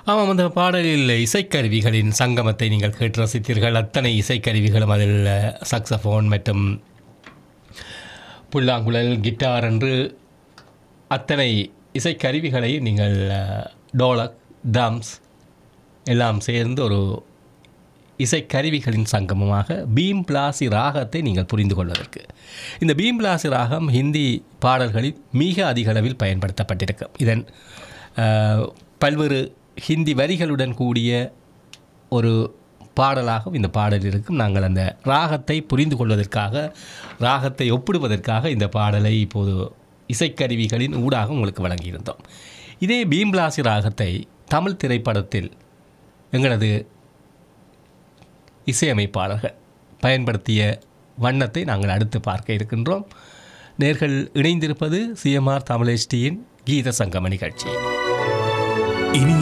ஆமாம் அந்த பாடலில் இசைக்கருவிகளின் சங்கமத்தை நீங்கள் கேட்டு ரசித்தீர்கள் அத்தனை இசைக்கருவிகளும் அதில் சக்ஸஃபோன் மற்றும் புல்லாங்குழல் கிட்டார் என்று அத்தனை இசைக்கருவிகளை நீங்கள் அஹ், டோலக் ட்ரம்ஸ் எல்லாம் சேர்ந்து ஒரு இசைக்கருவிகளின் சங்கமமாக பீம் பிளாசி ராகத்தை நீங்கள் புரிந்து கொள்வதற்கு இந்த பீம் பிளாசி ராகம் ஹிந்தி பாடல்களில் மிக அதிக அளவில் பயன்படுத்தப்பட்டிருக்கும் இதன் அஹ், பல்வேறு ஹிந்தி வரிகளுடன் கூடிய ஒரு பாடலாகவும் இந்த பாடல் இருக்கும் நாங்கள் அந்த ராகத்தை புரிந்து கொள்வதற்காக ராகத்தை ஒப்பிடுவதற்காக இந்த பாடலை இப்போது இசைக்கருவிகளின் ஊடாக உங்களுக்கு வழங்கியிருந்தோம் இதே பீம்லாசி ராகத்தை தமிழ் திரைப்படத்தில் எங்களது இசையமைப்பாளர்கள் பயன்படுத்திய வண்ணத்தை நாங்கள் அடுத்து பார்க்க இருக்கின்றோம் நேர்கள் இணைந்திருப்பது சிஎம்ஆர் தமிழ் கீத சங்கம நிகழ்ச்சி இனிய